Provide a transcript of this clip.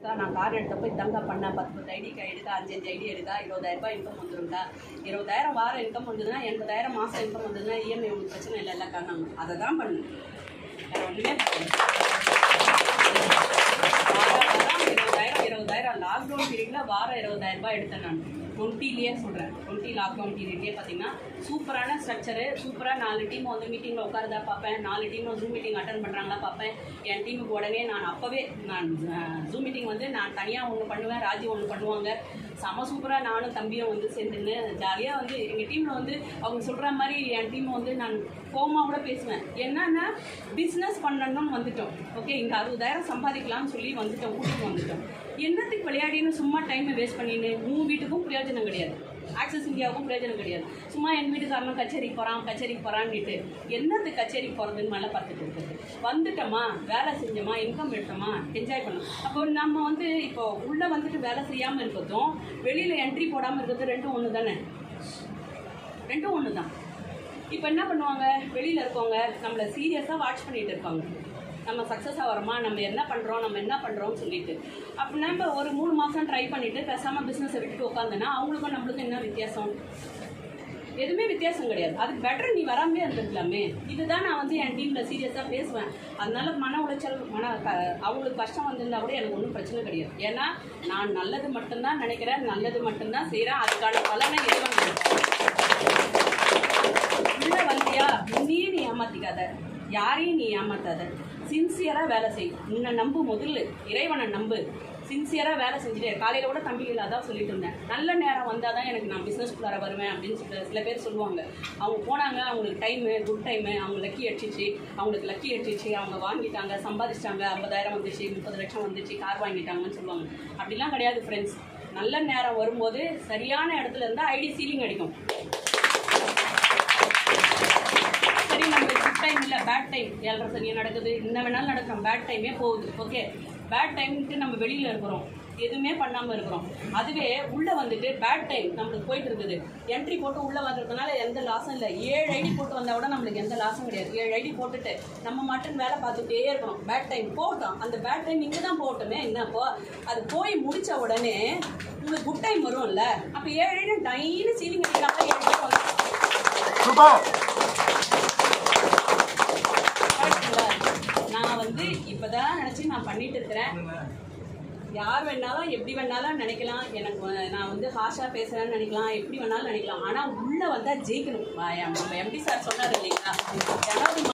அக்கா, நான் கார் எடுத்தப்போ இதாங்க பண்ணேன் பத்து பத்து ஐடி எடுக்க அஞ்சு அஞ்சு ஐடி எடுக்க இருபதாயிரம் ரூபாய் இன்கம் வந்துருங்கக்கா இருபதாயிரம் வாரம் இன்கம் வந்ததுன்னா எண்பதாயிரம் மாதம் இன்கம் வந்ததுன்னா இஎம்ஐ உங்களுக்கு பிரச்சனை இல்லை இல்லைக்கா நான் அதை தான் பண்ணேன் வேறு ஒன்றுமே வாரம் இருபதாயிரம் இருபதாயிரம் லாக்டவுன் பீரியடில் வாரம் இருபதாயிரம் ரூபாய் எடுத்தேன் நான் டுவெண்ட்டிலேயே சொல்கிறேன் டுவெண்ட்டி லாக்டவுன் பீரியட்லேயே பார்த்தீங்கன்னா சூப்பரான ஸ்ட்ரக்சரு சூப்பராக நாலு டீம் வந்து மீட்டிங்கில் உட்காரதா பார்ப்பேன் நாலு டீம் ஜூம் மீட்டிங் அட்டன் பண்ணுறாங்களா பார்ப்பேன் என் டீமுக்கு உடனே நான் அப்போவே நான் ஜூம் மீட்டிங் வந்து நான் தனியாக ஒன்று பண்ணுவேன் ராஜி ஒன்று பண்ணுவாங்க செம சூப்பராக நானும் தம்பியும் வந்து சேர்ந்துன்னு ஜாலியாக வந்து எங்கள் டீமில் வந்து அவங்க சொல்கிற மாதிரி என் டீம் வந்து நான் கோமா கூட பேசுவேன் என்னன்னா பிஸ்னஸ் பண்ணணும்னு வந்துட்டோம் ஓகே இங்கே அறுபதாயிரம் சம்பாதிக்கலாம்னு சொல்லி வந்துட்டோம் கூட்டிட்டு வந்துட்டோம் என்னத்துக்கு விளையாடின்னு சும்மா டைமை வேஸ்ட் பண்ணின்னு உன் வீட்டுக்கும் பிரயோஜனம் கிடையாது ஆக்சஸ் இந்தியாவுக்கும் பிரயோஜனம் கிடையாது சும்மா என் வீட்டுக்காரனும் கச்சேரிக்கு போகிறான் கச்சேரிக்கு போகிறான்னுட்டு என்னத்துக்கு கச்சேரிக்கு போகிறதுன்னு மேலே பார்த்துட்டு இருக்குது வந்துட்டோமா வேலை செஞ்சோமா இன்கம் எடுத்தோமா என்ஜாய் பண்ணோம் அப்போ நம்ம வந்து இப்போ உள்ளே வந்துட்டு வேலை செய்யாமல் இருக்கிறதும் வெளியில் என்ட்ரி போடாமல் இருக்கிறது ரெண்டும் ஒன்று தானே ரெண்டும் ஒன்று தான் இப்போ என்ன பண்ணுவாங்க வெளியில் இருக்கவங்க நம்மளை சீரியஸாக வாட்ச் பண்ணிட்டு இருப்பாங்க நம்ம சக்ஸஸ் ஆகிறோமா நம்ம என்ன பண்ணுறோம் நம்ம என்ன பண்ணுறோம்னு சொல்லிட்டு அப்படின்னா இப்போ ஒரு மூணு மாதம் ட்ரை பண்ணிவிட்டு பேசாமல் பிஸ்னஸை விட்டுட்டு உட்காந்துன்னா அவங்களுக்கும் நம்மளுக்கும் என்ன வித்தியாசம் எதுவுமே வித்தியாசம் கிடையாது அதுக்கு பெட்டர் நீ வராமே இருந்திருக்கலாமே இதுதான் நான் வந்து என் டீமில் சீரியஸாக பேசுவேன் அதனால மன உளைச்சல் மன க அவங்களுக்கு கஷ்டம் வந்திருந்தா கூட எனக்கு ஒன்றும் பிரச்சனை கிடையாது ஏன்னா நான் நல்லது மட்டும்தான் நினைக்கிறேன் நல்லது மட்டும்தான் செய்கிறேன் அதுக்கான பலனை இறைவன் கொடுப்பான். உள்ள வந்தியா உன்னையே நீ ஏமாத்திக்காத யாரையும் நீ ஏமாத்தாத சின்சியராக வேலை செய் உன்னை நம்பு முதல்ல இறைவனை நம்பு சின்சியராக வேலை செஞ்சுட்டே இரு. காலையில கூட தம்பிகள் அதான் சொல்லிட்டு இருந்தேன் நல்ல நேரம் வந்தால் தான் எனக்கு நான் பிஸ்னஸ்குள்ளார வருவேன் அப்படின்னு சொல்லிட்டு சில பேர் சொல்லுவாங்க அவங்க போனாங்க அவங்களுக்கு டைமு குட் டைமு அவங்க லக்கி அடிச்சிச்சு அவங்களுக்கு லக்கி அடிச்சிச்சு அவங்க வாங்கிட்டாங்க சம்பாதிச்சிட்டாங்க ஐம்பதாயிரம் வந்துச்சு முப்பது லட்சம் வந்துச்சு கார் வாங்கிட்டாங்கன்னு சொல்லுவாங்க அப்படிலாம் கிடையாது ஃப்ரெண்ட்ஸ் நல்ல நேரம் வரும்போது சரியான இடத்துல இருந்தால் ஐடி சீலிங் அடிக்கும் சரி நம்ம குட் டைம் இல்லை பேட் டைம் ஏழரை சரியாக நடக்குது என்ன வேணாலும் நடக்கும் பேட் டைமே போகுது ஓகே பேட் டைம்க்கு நம்ம வெளியில் இருக்கிறோம் எதுவுமே பண்ணாமல் இருக்கிறோம் அதுவே உள்ளே வந்துட்டு பேட் டைம் நம்மளுக்கு போயிட்டு இருக்குது என்ட்ரி போட்டு உள்ளே வந்ததுனால எந்த லாஸும் இல்லை ஏழு ஐடி போட்டு வந்தால் கூட நம்மளுக்கு எந்த லாஸும் கிடையாது ஏழு ஐடி போட்டுட்டு நம்ம மட்டும் வேலை பார்த்துட்டே இருக்கணும் பேட் டைம் போகட்டும் அந்த பேட் டைம் இங்கே தான் போகட்டுமே என்னப்போ அது போய் முடிச்ச உடனே உங்களுக்கு குட் டைம் வரும்ல அப்போ ஏழு ஐடி டைன்னு சீலிங் அடிக்கிறாங்க ஏழு ஐடி வந்து சூப்பர் கரெக்ட்டுங்களா? நான் வந்து இப்பதான் நினைச்சு நான் பண்ணிட்டு இருக்கிறேன் யார் வேணாலும் எப்படி வேணாலும் நினைக்கலாம் எனக்கு வ- நான் வந்து ஹாஷா பேசுறேன்னு நினைக்கலாம் எப்படி வேணாலும் நினைக்கலாம் ஆனா உள்ள வந்தா ஜெயிக்கணும் நம்ம எம்டி சார் சொன்னார் இல்லைங்களா ஜனவரி